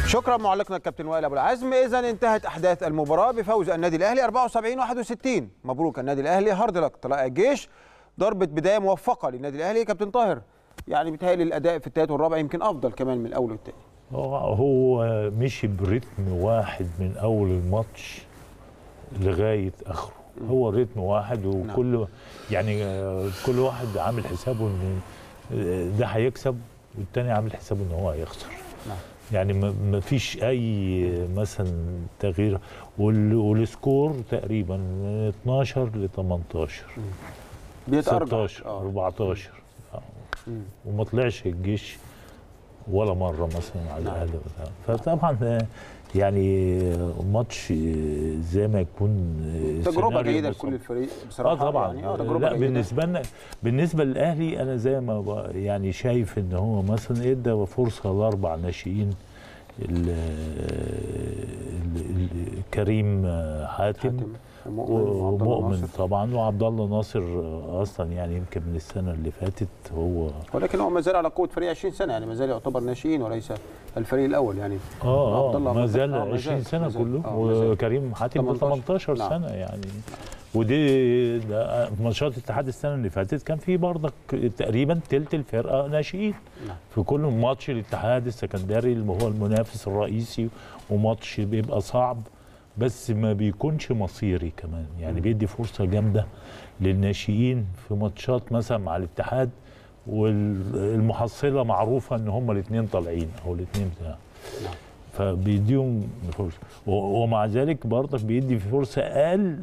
شكرا معلقنا الكابتن وائل ابو العزم اذا انتهت احداث المباراه بفوز النادي الاهلي 74 61 مبروك النادي الاهلي هارد لك طلائع الجيش ضربه بدايه موفقه للنادي الاهلي كابتن طاهر يعني بيتهيألي الاداء في الثالث والرابع يمكن افضل كمان من الاول والثاني هو هو مشي برتم واحد من اول الماتش لغايه اخره هو رتم واحد وكل يعني آه، كل واحد عامل حسابه ان آه، ده هيكسب والتاني عامل حسابه ان هو هيخسر نعم. يعني ما ما فيش اي مثلا تغيير وال- والسكور تقريبا من 12 ل 18 بيتأرجح 16 آه. 14 آه. مم. وما طلعش الجيش ولا مره مثلا على الاهلي ولا- فطبعا آه، يعني ماتش آه، زي ما يكون آه، تجربه سيناريو جيده مصاب. لكل الفريق بصراحه اه طبعا يعني اه تجربه لا جيده بالنسبه لنا بالنسبه للاهلي انا زي ما ب- يعني شايف ان هو مثلا ادى فرصه لاربع ناشئين ال- ال- ال- كريم حاتم, حاتم ومؤمن وعبد الله ومؤمن ناصر. طبعا وعبد الله ناصر اصلا يعني يمكن من السنه اللي فاتت هو ولكن هو ما زال على قوه فريق 20 سنه يعني ما زال يعتبر ناشئين وليس الفريق الاول يعني اه عبد الله اه ما عبد- زال آه، ما 20 زال- سنه ما زال. كله آه، ما زال. وكريم حاتم 18 18 نعم. سنه يعني ودي ده في ماتشات الاتحاد السنه اللي فاتت كان في برضك تقريبا تلت الفرقه ناشئين نعم. في كل ماتش الاتحاد السكندري اللي هو المنافس الرئيسي وماتش بيبقى صعب بس ما بيكونش مصيري كمان يعني بيدي فرصه جامده للناشئين في ماتشات مثلا مع الاتحاد والمحصله معروفه ان هم الاثنين طالعين او الاثنين بتاع نعم. فبيديهم فرصه و- ومع ذلك برضك بيدي فرصه اقل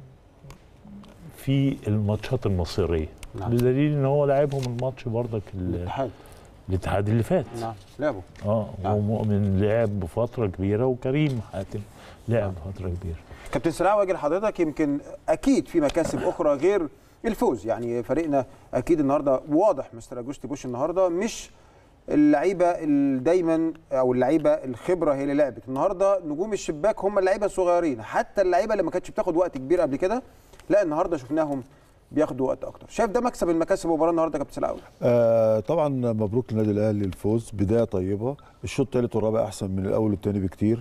في الماتشات المصيريه نعم. بدليل ان هو لعبهم الماتش برضك ال- الاتحاد الاتحاد اللي فات نعم لعبوا اه نعم. ومؤمن لعب بفتره كبيره وكريم حاتم لعب فتره كبيره كابتن سلاح واجه لحضرتك يمكن اكيد في مكاسب اخرى غير الفوز يعني فريقنا اكيد النهارده واضح مستر اجوستي بوش النهارده مش اللعيبه اللي دايما او اللعيبه الخبره هي اللي لعبت النهارده نجوم الشباك هم اللعيبه الصغيرين حتى اللعيبه اللي ما كانتش بتاخد وقت كبير قبل كده لا النهارده شفناهم بياخدوا وقت اكتر شايف ده مكسب من مكاسب المباراه النهارده يا كابتن سلاح آه طبعا مبروك للنادي الاهلي الفوز بدايه طيبه الشوط الثالث والرابع احسن من الاول والثاني بكتير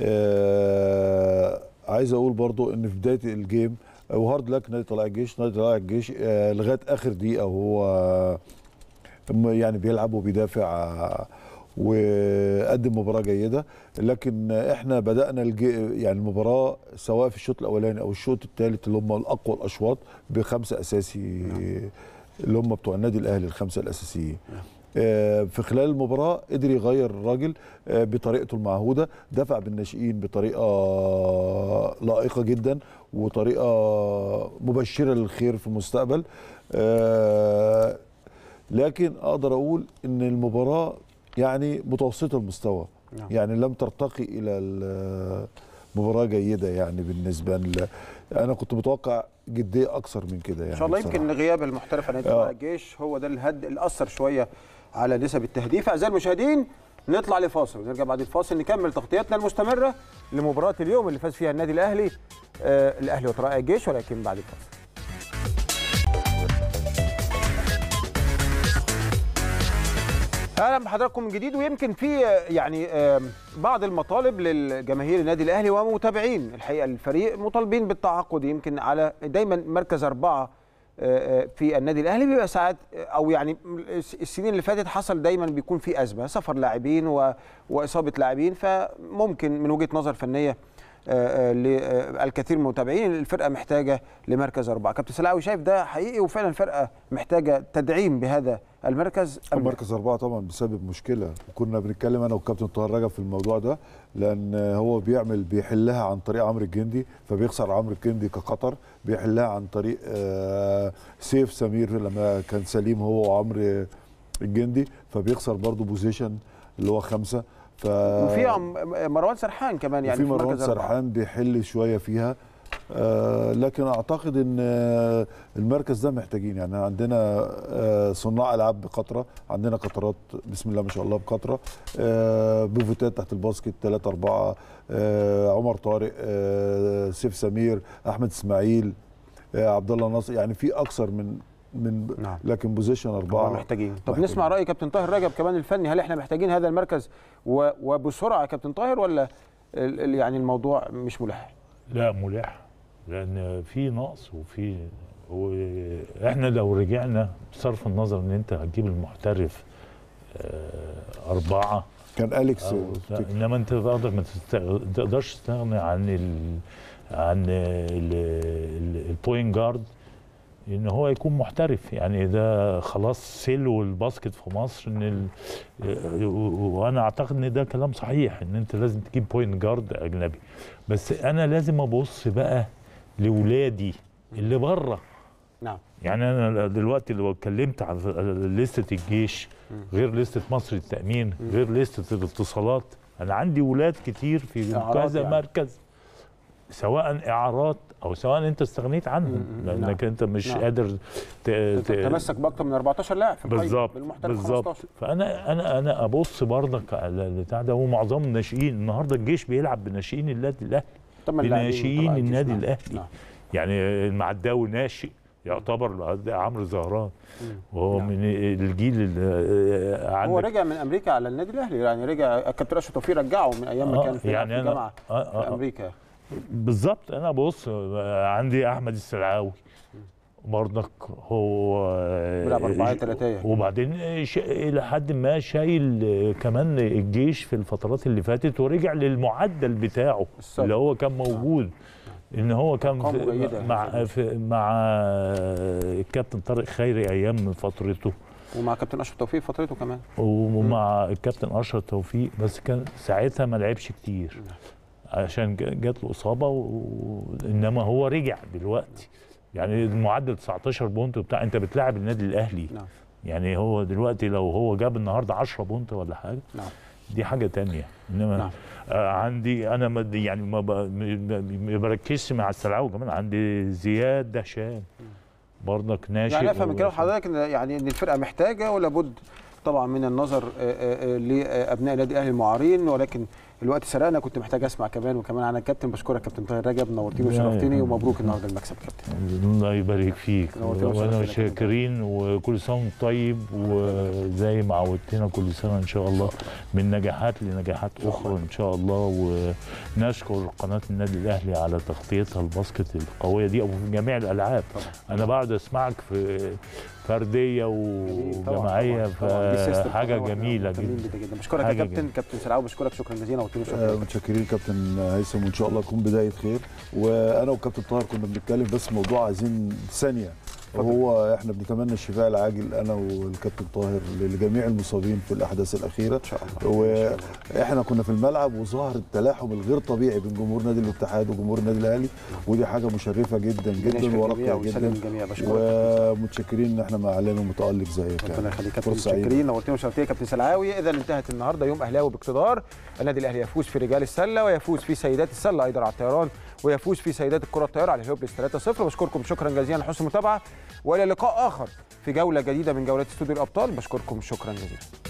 آه عايز اقول برضو ان في بدايه الجيم آه، وهارد لك نادي طلائع الجيش نادي طلائع الجيش آه لغايه اخر دقيقه وهو آه، يعني بيلعب وبيدافع آه، وقدم مباراه جيده لكن احنا بدانا الجي يعني المباراه سواء في الشوط الاولاني او الشوط الثالث اللي هم الاقوى الاشواط بخمسه اساسي اللي هم بتوع النادي الاهلي الخمسه الاساسيين آه، في خلال المباراه قدر يغير الراجل آه، بطريقته المعهوده دفع بالناشئين بطريقه لائقه جدا وطريقه مبشره للخير في المستقبل آه، لكن اقدر اقول ان المباراه يعني متوسطه المستوى نعم. يعني لم ترتقي الى ال- مباراه جيده يعني بالنسبه ل... انا كنت متوقع جديه اكثر من كده يعني ان شاء الله بصراحة. يمكن غياب المحترف عن نادي آه. طلائع الجيش هو ده الهد اللي اثر شويه على نسب التهديف اعزائي المشاهدين نطلع لفاصل ونرجع بعد الفاصل نكمل تغطياتنا المستمره لمباراه اليوم اللي فاز فيها النادي الاهلي آه الاهلي وطلائع الجيش ولكن بعد الفاصل اهلا بحضراتكم من جديد ويمكن في آه، يعني آه، بعض المطالب للجماهير النادي الاهلي ومتابعين الحقيقه الفريق مطالبين بالتعاقد يمكن على دايما مركز اربعه آه، آه، في النادي الاهلي بيبقى ساعات آه، او يعني السنين اللي فاتت حصل دايما بيكون في ازمه سفر لاعبين و- واصابه لاعبين فممكن من وجهه نظر فنيه آه، آه، للكثير من المتابعين الفرقه محتاجه لمركز اربعه كابتن سلاوي شايف ده حقيقي وفعلا الفرقه محتاجه تدعيم بهذا المركز أم لا؟ مركز أربعة طبعا بسبب مشكلة وكنا بنتكلم أنا والكابتن طاهر رجب في الموضوع ده لأن هو بيعمل بيحلها عن طريق عمرو الجندي فبيخسر عمرو الجندي كقطر بيحلها عن طريق آه، سيف سمير لما كان سليم هو وعمرو الجندي فبيخسر برضه بوزيشن اللي هو خمسة ف وفي عم- مروان سرحان كمان يعني في في مروان مركز أربعة. سرحان بيحل شويه فيها آه لكن اعتقد ان آه المركز ده محتاجين يعني عندنا آه صناع العاب بقطره عندنا قطرات بسم الله ما شاء الله بقطره آه بوفيتات تحت الباسكت 3 4 آه عمر طارق آه سيف سمير احمد اسماعيل آه عبد الله ناصر يعني في اكثر من من نعم. لكن بوزيشن طبعا اربعه محتاجين طب محتاجين. نسمع راي كابتن طاهر رجب كمان الفني هل احنا محتاجين هذا المركز و... وبسرعه يا كابتن طاهر ولا ال... ال- يعني الموضوع مش ملح لا ملح لان في نقص وفي واحنا لو رجعنا بصرف النظر ان انت هتجيب المحترف آه، اربعه كان اليكس أو لا، تفتكر. انما انت تقدر ما تست- تقدرش تستغنى عن ال عن البوينت جارد ان هو يكون محترف يعني ده خلاص سلو الباسكت في مصر ان ال... وانا اعتقد ان ده كلام صحيح ان انت لازم تجيب بوينت جارد اجنبي بس انا لازم ابص بقى لاولادي اللي بره نعم يعني انا دلوقتي لو اتكلمت عن لستة الجيش غير لستة مصر التأمين غير لستة الاتصالات انا عندي ولاد كتير في إعارات كذا يعني. مركز سواء اعارات او سواء انت استغنيت عنهم مم. لانك نعم. انت مش نعم. قادر ت... ت... تمسك باكثر من 14 لاعب في القايمة، بالظبط بالمحترف بالظبط 15 فانا انا انا ابص برضك على البتاع ده ومعظمهم ناشئين النهارده الجيش بيلعب بناشئين النادي الاهلي طب ما اللاعبين بناشئين طبعاً النادي نعم. الاهلي نعم. يعني المعداوي ناشئ يعتبر عمرو زهران مم. وهو نعم. من الجيل اللي هو عندك رجع من امريكا على النادي الاهلي يعني رجع الكابتن اشرف توفيق رجعه من ايام ما آه، كان في يعني في أنا- جامعه آه، في آه، امريكا بالظبط انا بص عندي احمد السلعاوي برضك هو بيلعب أربعة تلاتية. وبعدين ش- الى حد ما شايل كمان الجيش في الفترات اللي فاتت ورجع للمعدل بتاعه السابق. اللي هو كان موجود ان هو كان أرقامه في جيدة. مع في مع الكابتن طارق خيري ايام فترته ومع كابتن اشرف توفيق فترته كمان ومع الكابتن اشرف توفيق بس كان ساعتها ما لعبش كتير عشان ج- جات له اصابه و... انما هو رجع دلوقتي يعني المعدل 19 بونت وبتاع انت بتلاعب النادي الاهلي نعم يعني هو دلوقتي لو هو جاب النهارده 10 بونت ولا حاجه نعم دي حاجه تانية انما نعم. آه عندي انا ما يعني ما, ب... ما- ما بركزش مع السلعوي كمان عندي زياد دهشان برضك ناشئ يعني افهم من كلام و- حضرتك ان يعني ان الفرقه محتاجه ولابد طبعا من النظر آه، آه، آه، لابناء النادي الاهلي المعارين ولكن الوقت سرقنا كنت محتاج اسمع كمان وكمان عن الكابتن بشكرك كابتن طاهر رجب نورتني لا، وشرفتني يا ومبروك النهارده المكسب كابتن الله يبارك فيك نورتنا وانا وشرفتنا كده. شاكرين وكل سنه وانت طيب وزي ما عودتنا كل سنه ان شاء الله من نجاحات لنجاحات اخرى ان شاء الله ونشكر قناه النادي الاهلي على تغطيتها الباسكت القويه دي وفي جميع الالعاب انا بقعد اسمعك في فرديه وجماعيه فحاجه جميله جدا جدا جدا بشكرك يا حاجة كابتن جميلة. كابتن سلعاوي بشكرك شكرا جزيلا وقلت له آه، شكرا متشكرين كابتن هيثم وان شاء الله يكون بدايه خير وانا وكابتن طاهر كنا بنتكلم بس موضوع عايزين ثانيه هو احنا بنتمنى الشفاء العاجل انا والكابتن طاهر لجميع المصابين في الاحداث الاخيره ان شاء الله إن شاء الله. واحنا كنا في الملعب وظهر التلاحم الغير طبيعي بين جمهور نادي الاتحاد وجمهور النادي الاهلي ودي حاجه مشرفه جدا ربنا يشفي جدا الجميع وراقيه ويسلم جدا الجميع بشكرك ومتشكرين ان احنا مع اعلان متالق زيك ربنا يعني يخليك كابتن فرصة سعيدة. متشكرين نورتنا وشرفتنا كابتن سلعاوي اذا انتهت النهارده يوم اهلاوي باقتدار النادي الاهلي يفوز في رجال السله ويفوز في سيدات السله ايضا على الطيران ويفوز في سيدات الكره الطائره على الهيوبلس 3-0 بشكركم شكرا جزيلا لحسن المتابعه والى لقاء اخر في جوله جديده من جولات استوديو الابطال بشكركم شكرا جزيلا